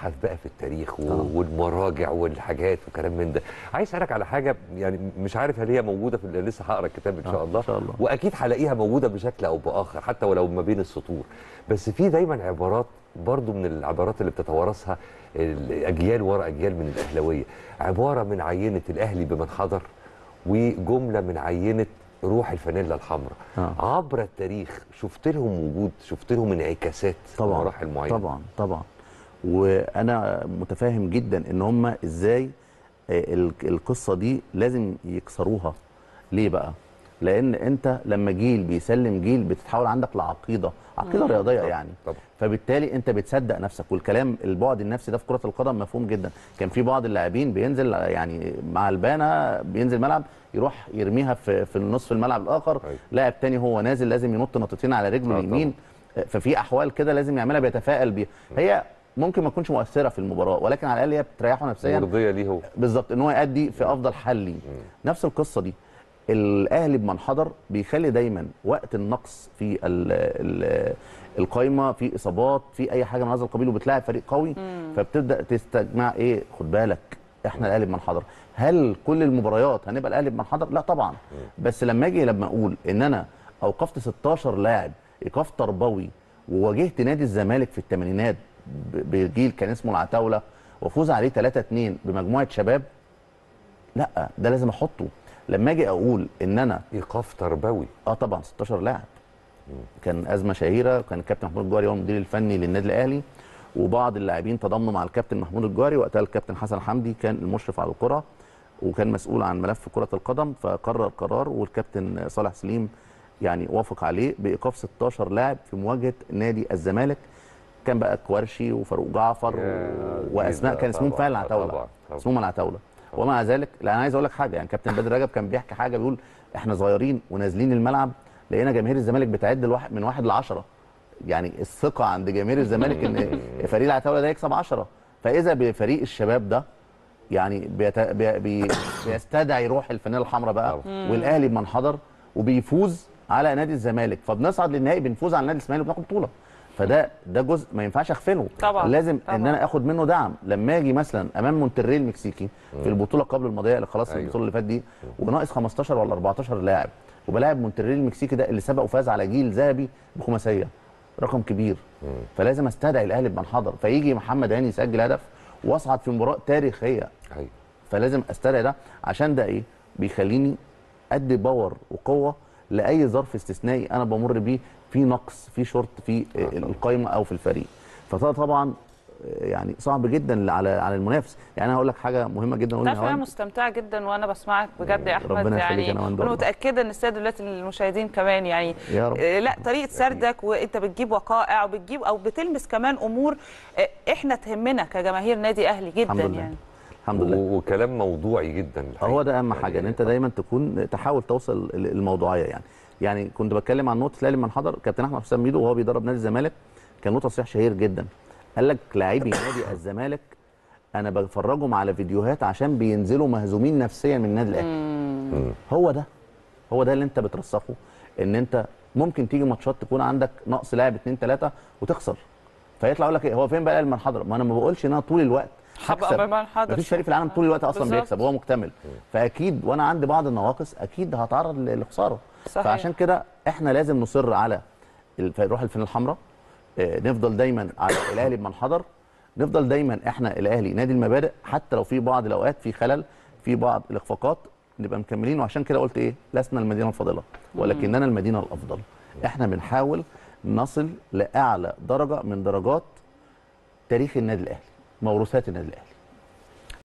نبحث بقى في التاريخ و- والمراجع والحاجات وكلام من ده عايز اسالك على حاجه يعني مش عارف هل هي موجوده في لسه هقرا الكتاب ان شاء آه، الله إن شاء الله. واكيد هلاقيها موجوده بشكل او باخر حتى ولو ما بين السطور بس في دايما عبارات برضو من العبارات اللي بتتوارثها الاجيال ورا اجيال من الاهلاويه عباره من عينه الاهلي بمن حضر وجمله من عينه روح الفانيلا الحمراء آه. عبر التاريخ شفت لهم وجود شفت لهم انعكاسات في طبعا مراحل معينه طبعا طبعا وانا متفاهم جدا ان هم ازاي آه، ال- القصه دي لازم يكسروها ليه بقى لان انت لما جيل بيسلم جيل بتتحول عندك لعقيده عقيده رياضيه طبعاً، يعني طبعاً. فبالتالي انت بتصدق نفسك والكلام البعد النفسي ده في كره القدم مفهوم جدا كان في بعض اللاعبين بينزل يعني مع البانه بينزل ملعب يروح يرميها في في النصف الملعب الاخر أيوة. لاعب تاني هو نازل لازم ينط نطتين على رجله آه، اليمين ففي احوال كده لازم يعملها بيتفائل بيها هي ممكن ما تكونش مؤثره في المباراه ولكن على الاقل هي بتريحه نفسيا مرضيه ليه هو بالظبط ان هو يأدي في افضل حل ليه نفس القصه دي الاهلي بمنحدر بيخلي دايما وقت النقص في ال ال القايمه في اصابات في اي حاجه من هذا القبيل وبتلاعب فريق قوي فبتبدا تستجمع ايه خد بالك احنا الاهلي بمنحدر هل كل المباريات هنبقى الاهلي بمنحدر لا طبعا بس لما اجي لما اقول ان انا اوقفت 16 لاعب ايقاف تربوي وواجهت نادي الزمالك في الثمانينات ب- بجيل كان اسمه العتاوله وفوز عليه 3 2 بمجموعه شباب لا ده لازم احطه لما اجي اقول ان انا ايقاف تربوي اه طبعا 16 لاعب كان ازمه شهيره كان الكابتن محمود الجوهري هو المدير الفني للنادي الاهلي وبعض اللاعبين تضامنوا مع الكابتن محمود الجوهري وقتها الكابتن حسن حمدي كان المشرف على الكره وكان مسؤول عن ملف كره القدم فقرر قرار والكابتن صالح سليم يعني وافق عليه بايقاف 16 لاعب في مواجهه نادي الزمالك كان بقى كوارشي وفاروق جعفر يا و... واسماء جديدة كان اسمهم طبعاً، فعلا طبعاً، العتاوله طبعاً. اسمهم العتاوله ومع ذلك لا انا عايز اقول لك حاجه يعني كابتن بدر رجب كان بيحكي حاجه بيقول احنا صغيرين ونازلين الملعب لقينا جماهير الزمالك بتعد الواحد من واحد لعشرة يعني الثقه عند جماهير الزمالك ان فريق العتاوله ده يكسب 10 فاذا بفريق الشباب ده يعني بيت... بي... بي... بيستدعي روح الفانيلا الحمراء بقى والاهلي بمنحدر وبيفوز على نادي الزمالك فبنصعد للنهائي بنفوز على نادي الاسماعيلي وبناخد بطوله فده ده جزء ما ينفعش اغفله طبعاً، لازم طبعاً. ان انا اخد منه دعم لما اجي مثلا امام مونتري المكسيكي في البطوله قبل الماضيه اللي خلاص أيوة. البطوله اللي فاتت دي وناقص 15 ولا 14 لاعب وبلاعب مونتري المكسيكي ده اللي سبق وفاز على جيل ذهبي بخماسيه رقم كبير فلازم استدعي الاهلي بمنحدر فيجي محمد هاني يسجل هدف واصعد في مباراه تاريخيه أيوة. فلازم استدعي ده عشان ده ايه بيخليني ادي باور وقوه لاي ظرف استثنائي انا بمر بيه في نقص في شورت في القايمه او في الفريق فده طبعا يعني صعب جدا على على المنافس يعني انا هقول لك حاجه مهمه جدا تعرف انا نهاوند. مستمتعه جدا وانا بسمعك بجد يا احمد ربنا يخليك يعني يا نهاوند وانا والله. متاكده ان الساده دلوقتي المشاهدين كمان يعني يا رب. آه، لا طريقه سردك وانت بتجيب وقائع وبتجيب او بتلمس كمان امور آه، احنا تهمنا كجماهير نادي اهلي جدا الحمد لله يعني الحمد لله و- وكلام موضوعي جدا الحقيقة. هو ده اهم يعني حاجه ان انت دايما تكون تحاول توصل ال- الموضوعيه يعني يعني كنت بتكلم عن نقطه الاهلي من حضر كابتن احمد حسام ميدو وهو بيدرب نادي الزمالك كان له تصريح شهير جدا قال لك لاعبي نادي الزمالك انا بفرجهم على فيديوهات عشان بينزلوا مهزومين نفسيا من النادي الاهلي هو ده هو ده اللي انت بترسخه ان انت ممكن تيجي ماتشات تكون عندك نقص لاعب اتنين تلاته وتخسر فيطلع يقول لك ايه هو فين بقى المنحدر ما انا ما بقولش ان انا طول الوقت هبقى هكسب. بمنحدر. مفيش فريق في العالم طول الوقت اصلا بالظبط. بيكسب هو مكتمل فاكيد وانا عندي بعض النواقص اكيد هتعرض ل- لخساره صحيح. فعشان كده احنا لازم نصر على الف- روح الفانيلا الحمراء آه، نفضل دايما على الاهلي بمنحدر نفضل دايما احنا الاهلي نادي المبادئ حتى لو في بعض الاوقات في خلل في بعض الاخفاقات نبقى مكملين وعشان كده قلت ايه لسنا المدينه الفاضله ولكننا المدينه الافضل احنا بنحاول نصل لاعلى درجه من درجات تاريخ النادي الاهلي موروثات النادي الاهلي